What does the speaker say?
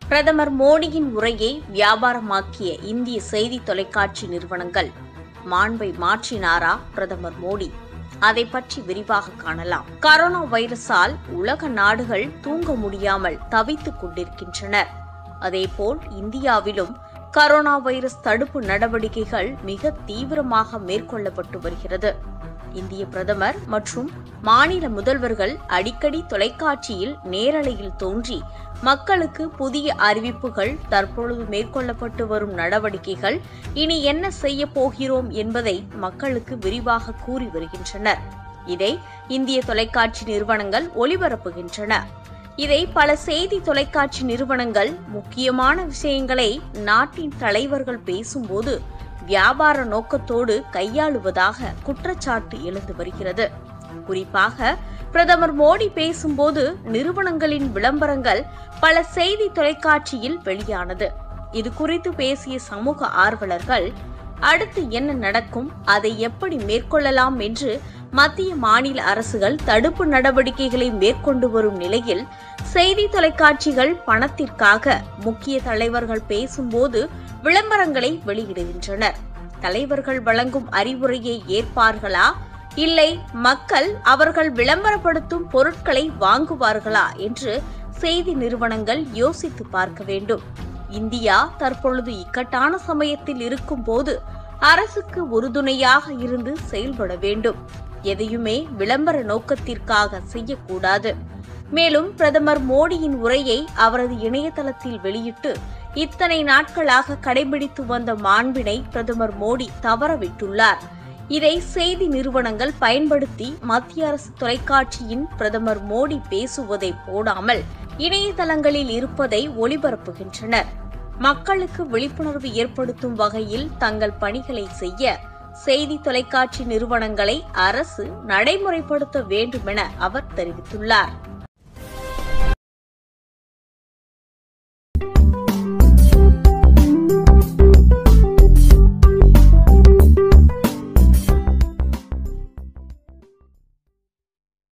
பிரதமர் மோடியின் உரையை வியாபாரமாக்கிய இந்திய செய்தி தொலைக்காட்சி நிறுவனங்கள் மாண்பை மாற்றினாரா பிரதமர் மோடி அதை பற்றி விரிவாக காணலாம் கரோனா வைரஸால் உலக நாடுகள் தூங்க முடியாமல் தவித்துக் கொண்டிருக்கின்றனர் அதேபோல் இந்தியாவிலும் கரோனா வைரஸ் தடுப்பு நடவடிக்கைகள் மிக தீவிரமாக மேற்கொள்ளப்பட்டு வருகிறது இந்திய பிரதமர் மற்றும் மாநில முதல்வர்கள் அடிக்கடி தொலைக்காட்சியில் நேரலையில் தோன்றி மக்களுக்கு புதிய அறிவிப்புகள் தற்பொழுது மேற்கொள்ளப்பட்டு வரும் நடவடிக்கைகள் இனி என்ன செய்ய போகிறோம் என்பதை மக்களுக்கு விரிவாக கூறி வருகின்றனர் இதை இந்திய தொலைக்காட்சி நிறுவனங்கள் ஒளிபரப்புகின்றன இதை பல செய்தி தொலைக்காட்சி நிறுவனங்கள் முக்கியமான விஷயங்களை நாட்டின் தலைவர்கள் பேசும்போது வியாபார நோக்கத்தோடு கையாளுவதாக குற்றச்சாட்டு எழுந்து வருகிறது குறிப்பாக பிரதமர் மோடி பேசும்போது நிறுவனங்களின் விளம்பரங்கள் பல செய்தி தொலைக்காட்சியில் வெளியானது இது குறித்து பேசிய சமூக ஆர்வலர்கள் அடுத்து என்ன நடக்கும் அதை எப்படி மேற்கொள்ளலாம் என்று மத்திய மாநில அரசுகள் தடுப்பு நடவடிக்கைகளை மேற்கொண்டு வரும் நிலையில் செய்தி தொலைக்காட்சிகள் பணத்திற்காக முக்கிய தலைவர்கள் பேசும்போது விளம்பரங்களை வெளியிடுகின்றனர் தலைவர்கள் வழங்கும் அறிவுரையை ஏற்பார்களா இல்லை மக்கள் அவர்கள் விளம்பரப்படுத்தும் பொருட்களை வாங்குவார்களா என்று செய்தி நிறுவனங்கள் யோசித்து பார்க்க வேண்டும் இந்தியா தற்பொழுது இக்கட்டான சமயத்தில் இருக்கும்போது அரசுக்கு உறுதுணையாக இருந்து செயல்பட வேண்டும் எதையுமே விளம்பர நோக்கத்திற்காக செய்யக்கூடாது மேலும் பிரதமர் மோடியின் உரையை அவரது இணையதளத்தில் வெளியிட்டு இத்தனை நாட்களாக கடைபிடித்து வந்த மாண்பினை பிரதமர் மோடி தவறவிட்டுள்ளார் இதை செய்தி நிறுவனங்கள் பயன்படுத்தி மத்திய அரசு தொலைக்காட்சியின் பிரதமர் மோடி பேசுவதை போடாமல் இணையதளங்களில் இருப்பதை ஒளிபரப்புகின்றனர் மக்களுக்கு விழிப்புணர்வு ஏற்படுத்தும் வகையில் தங்கள் பணிகளை செய்ய செய்தி தொலைக்காட்சி நிறுவனங்களை அரசு நடைமுறைப்படுத்த வேண்டுமென அவர் தெரிவித்துள்ளார்